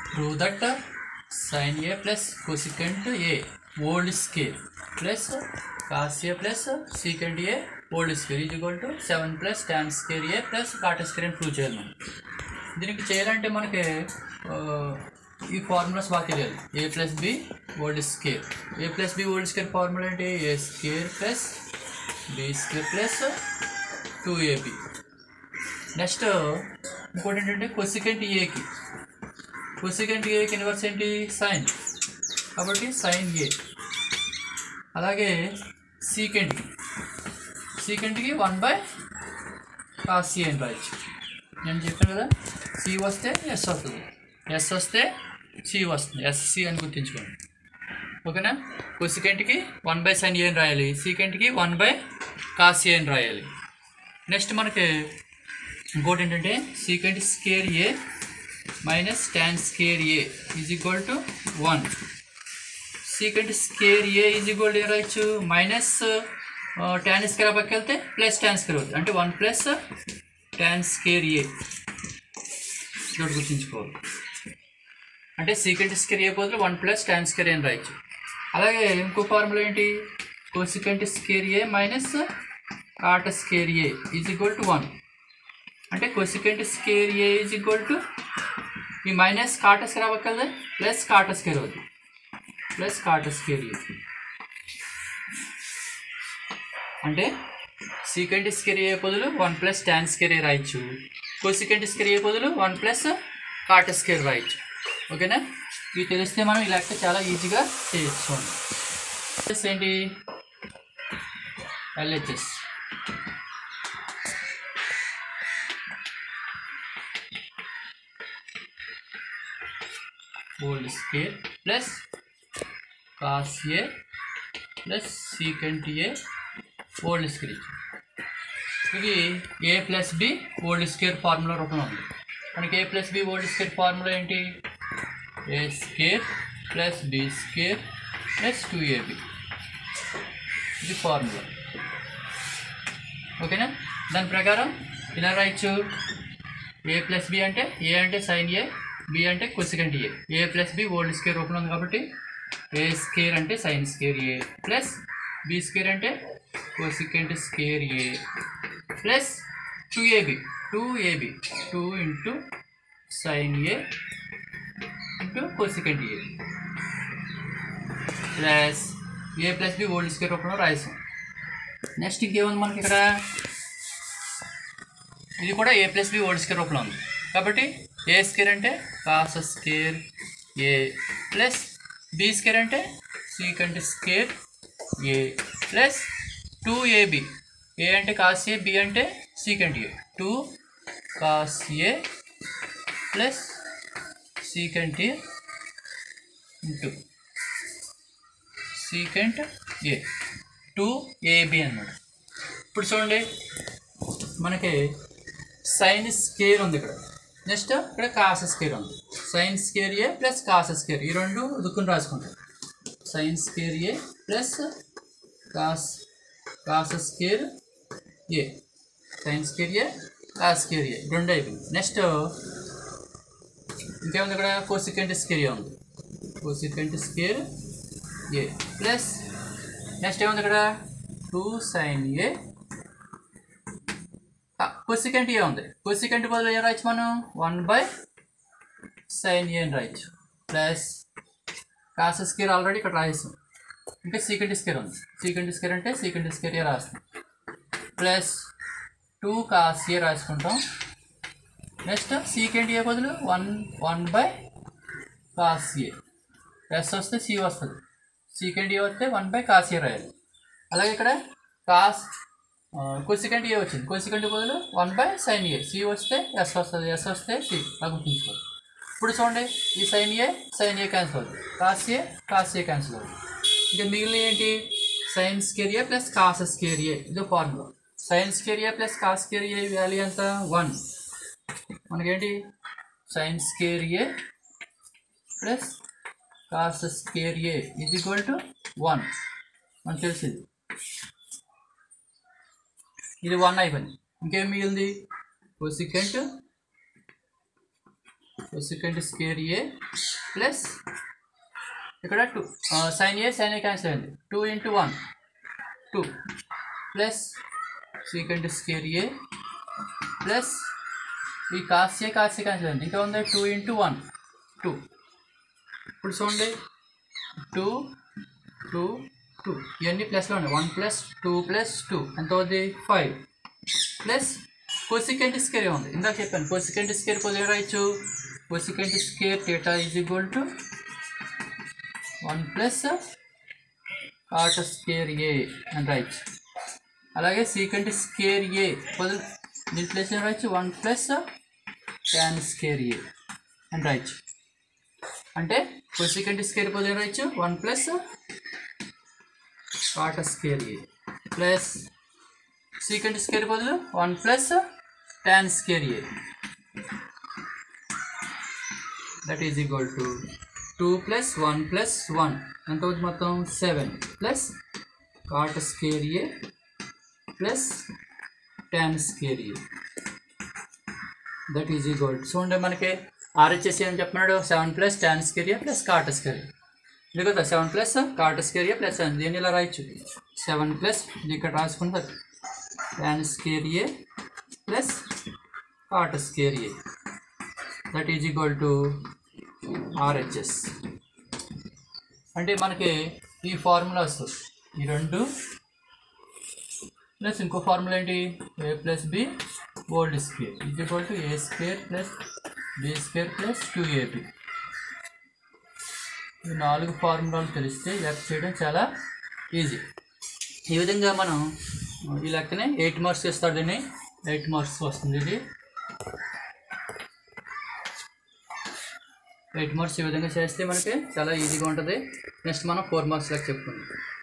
prove that uh, sin a plus cosecant a old scale plus cos a plus secant a old scale is equal to 7 plus tan square a plus cot square అని prove చేయాలి మనం దీనికి చేయాలంటే మనకి ఆ, ఈ formulas బాగా తెలియాలి A plus B whole square A plus B whole square formula ఏంటి A square plus B square plus two A B next ఇంకోటి ఏంటంటే కొసికెంట్ ఏకి కొసికెంట్ ఏకి ఇన్వర్స్ ఏంటి సైన్ కాబట్టి సైన్ ఏ అలాగే సీకెంట్కి సీకెంట్కి వన్ బై కాస్ సి అని రాయొచ్చు నేను చెప్పాను కదా సి వస్తే ఎస్ వస్తుంది ఎస్ వస్తే సి వస్తుంది ఎస్సి అని గుర్తుంచుకోండి ఓకేనా కొసికెంట్కి వన్ బై సైన్ ఏ అని రాయాలి సీకెంట్కి వన్ బై కాస్ ఏ అని రాయాలి నెక్స్ట్ మనకి ఇంకోటి ఏంటంటే secant square A minus tan square A is equal to one secant square A is equal to రాయొచ్చు మైనస్ ట్యాన్ స్కేర్ పక్కకి వెళ్తే ప్లస్ ట్యాన్ స్కేర్ అవుతుంది అంటే one plus tan square A ఇక్కడ గుర్తుంచుకోవాలి అంటే సీకెంట్ స్కేర్ ఏ బదులు one plus tan square A అని రాయొచ్చు అలాగే ఇంకో ఫార్ములా ఏంటి cosecant square A minus cot square A is equal to one అంటే cosecant square A is equal to ఈ మైనస్ కాట స్కేర్ అవ్వకలే ప్లస్ కాట స్కేర్ అవుతుంది ప్లస్ కాట స్కేర్ ఏ అంటే సీకెంట్ స్కేర్ ఏ బదులు one plus tan square A రాయొచ్చు cosecant square A బదులు one plus cot scare రాయొచ్చు ఓకేనా ఇవి తెలిస్తే మనం ఈ లెక్క చాలా ఈజీగా చేయొచ్చు ప్లస్ ఏంటి L H S whole square plus cos A plus secant A whole square ఇది A plus B whole square formula రూపంలో ఉంది మనకి A plus B whole square formula ఏంటి A square plus B square plus two A B ఇది formula ఓకేనా దాని ప్రకారం ఇలా రాయొచ్చు ఏ ప్లస్ బి అంటే ఏ అంటే సైన్ ఏ బి అంటే cosecant A A plus B whole square రూపంలో ఉంది కాబట్టి ఏ స్కేర్ అంటే sine square A plus B square అంటే cosecant square A plus two A B two A B two into sine A into cosecant A plus A plus B whole square రూపంలో రాసాం next ఇంకేముంది మనకి ఇక్కడ ఇది కూడా A plus B whole square రూపంలో ఉంది కాబట్టి ఏ స్కేర్ అంటే cos square A plus B square అంటే secant square A plus two A B A అంటే కాస్ ఏ బి అంటే secant A two cos A plus secant A into secant A two A B అన్నమాట ఇప్పుడు చూడండి మనకి sign scare ఉంది ఇక్కడ next ఇక్కడ కాస స్కేర్ ఉంది sine square A plus cos square ఈ రెండు దుక్కుని రాసుకుంటాం sine square A plus cos cos square A sine square A cos square A రెండు అయిపోయింది నెక్స్ట్ ఇంకేముంది ఇక్కడ కోసికెంట్ స్కేర్ ఏ ఉంది cosecant square A plus next ఏముంది ఇక్కడ two sine A cosecant A ఉంది కొసికెంట్ బదులు ఏం రాయొచ్చు మనం వన్ బై సైన్ ఏ అని రాయొచ్చు ప్లస్ కాస స్కేర్ ఆల్రెడీ ఇక్కడ రాయేసాం ఇంకా సీకెంట్ స్కేర్ ఉంది సీకెంట్ స్కేర్ అంటే సీకెంట్ స్కేర్ ఏ రాస్తాం ప్లస్ టూ కాస్ ఏ రాసుకుంటాం నెక్స్ట్ సీకెంట్ ఏ బదులు one one by cos A S వస్తే సి వస్తుంది సీకెంట్ ఏ వస్తే వన్ బై కాస్ ఏ రాయాలి అలాగే ఇక్కడ కాస్ కొసికెంట్ ఏ వచ్చింది కొసికెంట్ బదులు one by sine A C వస్తే ఎస్ వస్తుంది ఎస్ వస్తే సి నాకు గుర్తుంచుకోవాలి ఇప్పుడు చూడండి ఈ sine A sine A cancel అవుతుంది cos A cos A cancel అవుతుంది ఇంకా మిగిలిన ఏంటి sine square A plus cos square A ఇది formula sine square A plus cos square A value ఎంత వన్ మనకేంటి sine square A plus cos square A is equal to one మనకు తెలిసింది ఇది వన్ అయిపోయింది ఇంకేం మిగిలింది cosecant cosecant square A plus ఇక్కడ two sine A sine A cancel అయింది two into one two plus secant square A plus ఈ కాస్య కాస్య క్యాన్సిల్ అయింది ఇంకా ఉంది టూ ఇంటూ వన్ టూ ఇప్పుడు చూడండి టూ టూ టూ ఇవన్నీ ప్లస్లో ఉన్నాయి one plus two plus two ఎంత అవుతుంది ఫైవ్ ప్లస్ కొసికెంట్ స్కేర్ ఉంది ఇందాక చెప్పాను కొసికెంట్ స్కేర్ పొజిషన్ రాయొచ్చు cosecant square theta is equal to one plus cot square A అని రాయొచ్చు అలాగే సీకెంట్ స్కేర్ ఏ పొజిల్ దీని ప్లస్ ఏం రాయొచ్చు one plus tan square A అని రాయొచ్చు అంటే కొసికెంట్ స్కేర్ పొజిషన్ రాయొచ్చు one plus cot square A plus secant square బదులు one plus tan square A that is equal to two plus one plus one ఎంత అవుతుంది మొత్తం seven plus cot square A plus tan square A that is equal చూడండి మనకి RHS ఏం చెప్తున్నాడు seven plus tan square A plus cot square ఇది కదా seven plus cot square A plus దీన్ని ఇలా రాయొచ్చు సెవెన్ ప్లస్ ఇది ఇక్కడ రాసుకుంటారు tan square A plus cot square A that is equal to RHS అంటే మనకి ఈ ఫార్ములా వస్తుంది ఈ రెండు ప్లస్ ఇంకో ఫార్ములా ఏంటి A plus B whole square is equal to A square plus B square plus two AB ఈ నాలుగు ఫార్ములాలు తెలిస్తే లెక్క చేయడం చాలా ఈజీ ఈ విధంగా మనం ఈ లెక్కనే ఎయిట్ మార్క్స్ ఇస్తాడు దీన్ని ఎయిట్ మార్క్స్ వస్తుంది ఇది ఎయిట్ మార్క్స్ ఈ విధంగా చేస్తే మనకి చాలా ఈజీగా ఉంటుంది నెక్స్ట్ మనం ఫోర్ మార్క్స్ లెక్క చెప్పుకుందాం